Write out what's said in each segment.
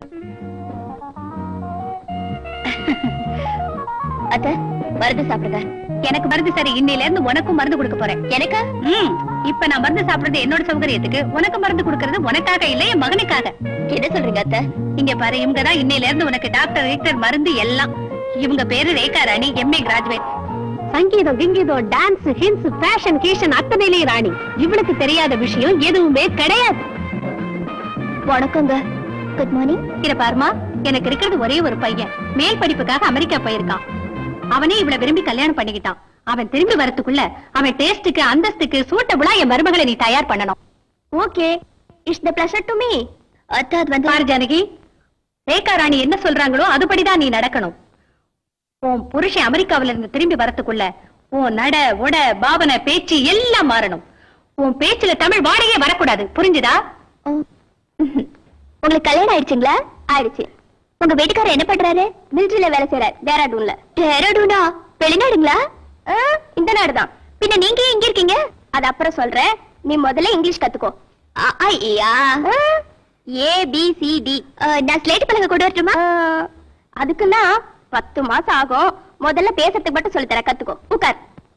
அத்த மருந்து சாப்பிடுங்க எனக்கு மருந்து சரி இன்னையில இருந்து உனக்கும் மருந்து கொடுக்க போறேன் எனக்கு ம் இப்ப நான் மருந்து சாப்பிடுறது என்னோட சௌகரியத்துக்கு உனக்கு மருந்து கொடுக்கறது உனக்காக இல்ல என் மகனுக்காக என்ன சொல்றீங்க அத்த இங்க பாரு இவங்க தான் இன்னையில இருந்து உனக்கு டாக்டர் ரீக்டர் மருந்து எல்லாம் இவங்க பேரு ரேகா ராணி எம்ஏ கிராஜுவேட் சங்கீதம் கிங்கீதம் டான்ஸ் ஹின்ஸ் ஃபேஷன் கீஷன் அத்தனையிலேயே ராணி இவளுக்கு தெரியாத விஷயம் எதுவுமே கிடையாது வணக்கங்க குட் மார்னிங் இத பாருமா எனக்கு இருக்கிறது ஒரே ஒரு பையன் மேல் படிப்புக்காக அமெரிக்கா போயிருக்கான் அவனே இவள விரும்பி கல்யாணம் பண்ணிக்கிட்டான் அவன் திரும்பி வரதுக்குள்ள அவன் டேஸ்டுக்கு அந்தஸ்துக்கு சூட்டபுளா என் மருமகளை நீ தயார் பண்ணணும் okay it's the pleasure to me அத்த அது வந்து பாரு ஜானகி ரேகா ராணி என்ன சொல்றாங்களோ அதுபடிதான் நீ நடக்கணும் உன் புருஷன் அமெரிக்காவில இருந்து திரும்பி வரதுக்குள்ள உன் நட உட பாவனை பேச்சு எல்லாம் மாறணும் உன் பேச்சுல தமிழ் வாடகையே வரக்கூடாது புரிஞ்சுதா ஓ. உங்களுக்கு கல்யாணம் ஆயிடுச்சுங்களா ஆயிடுச்சு உங்க வீட்டுக்காரர் என்ன பண்றாரு மிலிட்டரியில வேலை செய்யறாரு டேராடூன்ல டேராடூனா வெளிநாடுங்களா ஆ, இந்த நாடுதான் பின்ன நீங்க ஏன் இங்க இருக்கீங்க அது அப்புறம் சொல்றேன் நீ முதல்ல இங்கிலீஷ் கத்துக்கோ அ, ஆ, இ, ஆ. ஏ பி சி டி நான் ஸ்லேட் பழக கொண்டு வரட்டுமா அதுக்குன்னா பத்து மாசம் ஆகும் முதல்ல பேசுறதுக்கு மட்டும் சொல்லி தரேன் கத்துக்கோ உட்கார்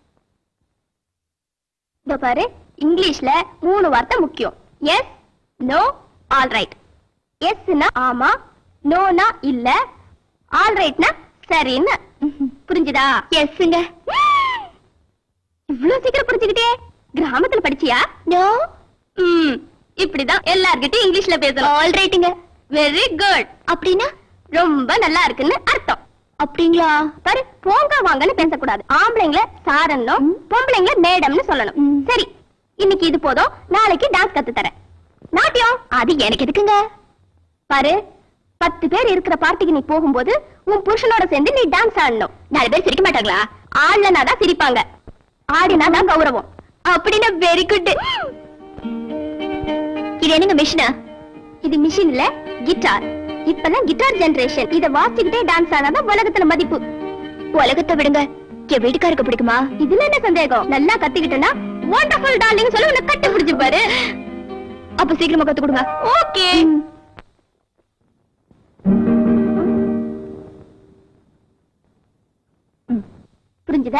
இதோ பாரு இங்கிலீஷ்ல மூணு வார்த்தை முக்கியம் எஸ் நோ ஆல் ரைட் எஸ்னா ஆமா நோனா இல்ல ஆல் ரைட்னா சரின்னு புரிஞ்சுதா எஸ்ங்க இவ்வளவு சீக்கிரம் புரிஞ்சுக்கிட்டே கிராமத்துல படிச்சியா நோ ம் இப்படிதான் எல்லார்கிட்டயும் இங்கிலீஷ்ல பேசணும் ஆல் ரைட்டுங்க வெரி குட் அப்படின்னா ரொம்ப நல்லா இருக்குன்னு அர்த்தம் அப்படிங்களா பாரு போங்க வாங்கன்னு பேசக்கூடாது ஆம்பளைங்கள சாரன்னும் பொம்பளைங்கள மேடம்னு சொல்லணும் சரி இன்னைக்கு இது போதும் நாளைக்கு டான்ஸ் கத்து தரேன் நாட்டியம் அது எனக்கு எதுக்குங்க பாரு பத்து பேர் இருக்கிற பார்ட்டிக்கு நீ போகும்போது உன் புருஷனோட சேர்ந்து நீ டான்ஸ் ஆடணும் நாலு பேர் சிரிக்க மாட்டாங்களா ஆடலனா தான் சிரிப்பாங்க ஆடினா தான் கௌரவம் அப்படின்னா வெரி குட் இது என்னங்க மிஷினா இது மிஷின் இல்ல கிட்டார் இப்பதான் கிட்டார் ஜெனரேஷன் இத வாசிக்கிட்டே டான்ஸ் ஆனாதான் உலகத்துல மதிப்பு உலகத்தை விடுங்க என் வீட்டுக்காருக்கு பிடிக்குமா இதுல என்ன சந்தேகம் நல்லா கத்துக்கிட்டேன்னா வண்டர்ஃபுல் டார்லிங் சொல்லி உன்னை கட்டி பிடிச்சு பாரு அப்ப சீக்கிரமா கத்து கொடுங்க ஓகே புரிஞ்சுதா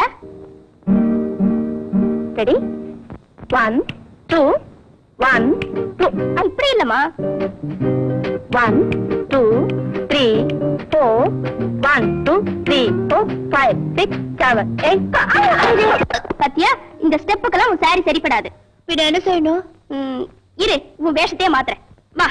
ready one two one two இப்படி இல்லம்மா one two three four one two three four five six seven eight பத்தியா இந்த ஸ்டெப்புக்கெல்லாம் உன் சாரி சரிப்படாது விட என்ன செய்யணும் ம், இரு உன் வேஷத்தையே மாத்துறேன் வா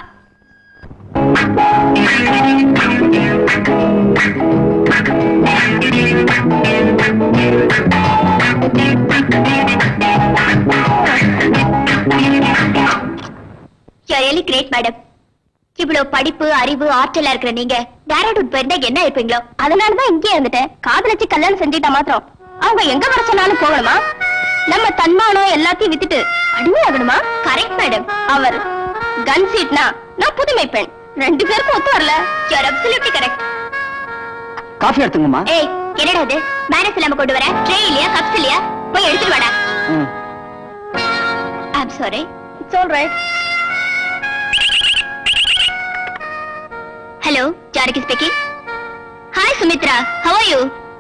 ரியலி கிரேட் மேடம் இவ்வளவு படிப்பு அறிவு ஆற்றலா இருக்கிற நீங்க டேரக்டர் போயிருந்தா என்ன இருப்பீங்களோ அதனாலதான் இங்கே இருந்துட்டேன் காதலிச்சு கல்யாணம் செஞ்சுட்டா மாத்திரம் அவங்க எங்க வர சொன்னாலும் போகணுமா நம்ம தன்மானம் எல்லாத்தையும் வித்துட்டு அடிமையாகணுமா கரெக்ட் மேடம் அவர் கன் சீட்னா நான் புதுமை பெண் ரெண்டு பேருக்கும் ஒத்து வரல யூர் அப்சல்யூட்லி கரெக்ட் காஃபி எடுத்துங்கம்மா ஏய் என்னடா இது மேனஸ் இல்லாம கொண்டு வர ட்ரே இல்லையா கப்ஸ் இல்லையா போய் எடுத்துட்டு வாடா ம். I'm sorry it's all right hello Janaki speaking hi Sumitra how are you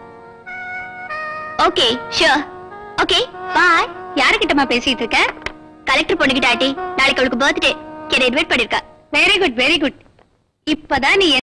okay sure okay bye யாருகிட்டமா பேசிட்டு இருக்க கலெக்டர் பொண்ணுகிட்ட ஆட்டி நாளைக்கு அவளுக்கு பர்த்டே என்னை இன்வைட் பண்ணிருக்கா வெரி குட் வெரி குட் இப்பதான் நீ